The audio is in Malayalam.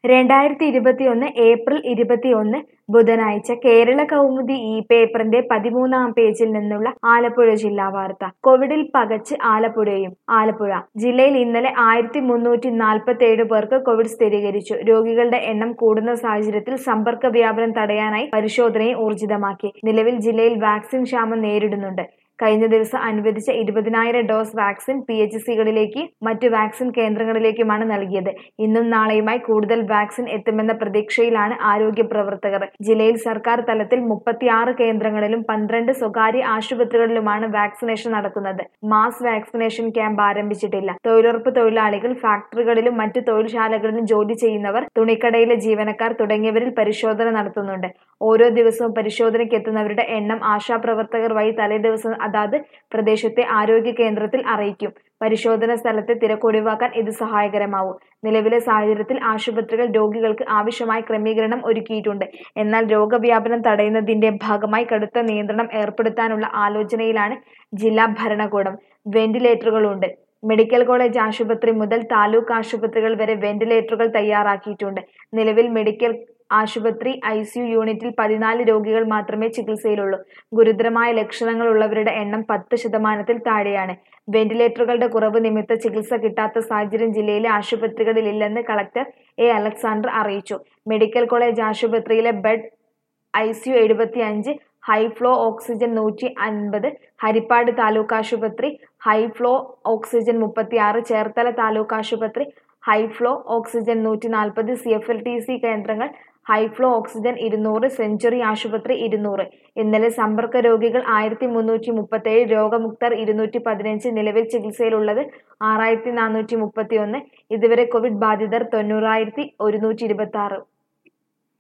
രണ്ടായിരത്തി ഇരുപത്തിയൊന്ന് ഏപ്രിൽ ഇരുപത്തിയൊന്ന് ബുധനാഴ്ച കേരള കൗമുദി ഈ പേപ്പറിന്റെ പതിമൂന്നാം പേജിൽ നിന്നുള്ള ആലപ്പുഴ ജില്ലാ വാർത്ത കോവിഡിൽ പകച്ച് ആലപ്പുഴയും ആലപ്പുഴ ജില്ലയിൽ ഇന്നലെ ആയിരത്തി മുന്നൂറ്റി നാൽപ്പത്തി ഏഴ് പേർക്ക് കോവിഡ് സ്ഥിരീകരിച്ചു രോഗികളുടെ എണ്ണം കൂടുന്ന സാഹചര്യത്തിൽ സമ്പർക്ക വ്യാപനം തടയാനായി പരിശോധനയും ഊർജിതമാക്കി നിലവിൽ ജില്ലയിൽ വാക്സിൻ ക്ഷാമം നേരിടുന്നുണ്ട് കഴിഞ്ഞ ദിവസം അനുവദിച്ച ഇരുപതിനായിരം ഡോസ് വാക്സിൻ പി എച്ച് സികളിലേക്ക് മറ്റു വാക്സിൻ കേന്ദ്രങ്ങളിലേക്കുമാണ് നൽകിയത് ഇന്നും നാളെയുമായി കൂടുതൽ വാക്സിൻ എത്തുമെന്ന പ്രതീക്ഷയിലാണ് ആരോഗ്യ പ്രവർത്തകർ ജില്ലയിൽ സർക്കാർ തലത്തിൽ മുപ്പത്തിയാറ് കേന്ദ്രങ്ങളിലും പന്ത്രണ്ട് സ്വകാര്യ ആശുപത്രികളിലുമാണ് വാക്സിനേഷൻ നടക്കുന്നത് മാസ് വാക്സിനേഷൻ ക്യാമ്പ് ആരംഭിച്ചിട്ടില്ല തൊഴിലുറപ്പ് തൊഴിലാളികൾ ഫാക്ടറികളിലും മറ്റു തൊഴിൽശാലകളിലും ജോലി ചെയ്യുന്നവർ തുണിക്കടയിലെ ജീവനക്കാർ തുടങ്ങിയവരിൽ പരിശോധന നടത്തുന്നുണ്ട് ഓരോ ദിവസവും പരിശോധനയ്ക്ക് എത്തുന്നവരുടെ എണ്ണം ആശാപ്രവർത്തകർ വഴി തലേ ദിവസം അതാത് പ്രദേശത്തെ ആരോഗ്യ കേന്ദ്രത്തിൽ അറിയിക്കും പരിശോധന സ്ഥലത്തെ തിരക്ക് ഒഴിവാക്കാൻ ഇത് സഹായകരമാവും നിലവിലെ സാഹചര്യത്തിൽ ആശുപത്രികൾ രോഗികൾക്ക് ആവശ്യമായ ക്രമീകരണം ഒരുക്കിയിട്ടുണ്ട് എന്നാൽ രോഗവ്യാപനം തടയുന്നതിന്റെ ഭാഗമായി കടുത്ത നിയന്ത്രണം ഏർപ്പെടുത്താനുള്ള ആലോചനയിലാണ് ജില്ലാ ഭരണകൂടം വെന്റിലേറ്ററുകളുണ്ട് മെഡിക്കൽ കോളേജ് ആശുപത്രി മുതൽ താലൂക്ക് ആശുപത്രികൾ വരെ വെന്റിലേറ്ററുകൾ തയ്യാറാക്കിയിട്ടുണ്ട് നിലവിൽ മെഡിക്കൽ ആശുപത്രി ഐ സി യു യൂണിറ്റിൽ പതിനാല് രോഗികൾ മാത്രമേ ചികിത്സയിലുള്ളൂ ഗുരുതരമായ ലക്ഷണങ്ങളുള്ളവരുടെ എണ്ണം പത്ത് ശതമാനത്തിൽ താഴെയാണ് വെന്റിലേറ്ററുകളുടെ കുറവ് നിമിത്തം ചികിത്സ കിട്ടാത്ത സാഹചര്യം ജില്ലയിലെ ആശുപത്രികളിൽ ഇല്ലെന്ന് കളക്ടർ എ അലക്സാണ്ടർ അറിയിച്ചു മെഡിക്കൽ കോളേജ് ആശുപത്രിയിലെ ബെഡ് ഐ സി യു എഴുപത്തി അഞ്ച് ഹൈ ഫ്ലോ ഓക്സിജൻ നൂറ്റി അൻപത് ഹരിപ്പാട് താലൂക്ക് ആശുപത്രി ഹൈ ഫ്ലോ ഓക്സിജൻ മുപ്പത്തിയാറ് ചേർത്തല താലൂക്ക് ആശുപത്രി ഹൈ ഫ്ലോ ഓക്സിജൻ നൂറ്റി നാൽപ്പത് C F L T C കേന്ദ്രങ്ങൾ ഹൈ ഫ്ലോ ഓക്സിജൻ ഇരുന്നൂറ് സെഞ്ചുറി ആശുപത്രി ഇരുന്നൂറ് ഇന്നലെ സമ്പർക്ക രോഗികൾ ആയിരത്തി മുന്നൂറ്റി മുപ്പത്തേഴ് രോഗമുക്തർ ഇരുന്നൂറ്റി പതിനഞ്ച് നിലവിൽ ചികിത്സയിലുള്ളത് ആറായിരത്തി നാനൂറ്റി മുപ്പത്തി ഒന്ന് ഇതുവരെ കോവിഡ് ബാധിതർ തൊണ്ണൂറായിരത്തി ഒരുന്നൂറ്റി ഇരുപത്തി ആറ്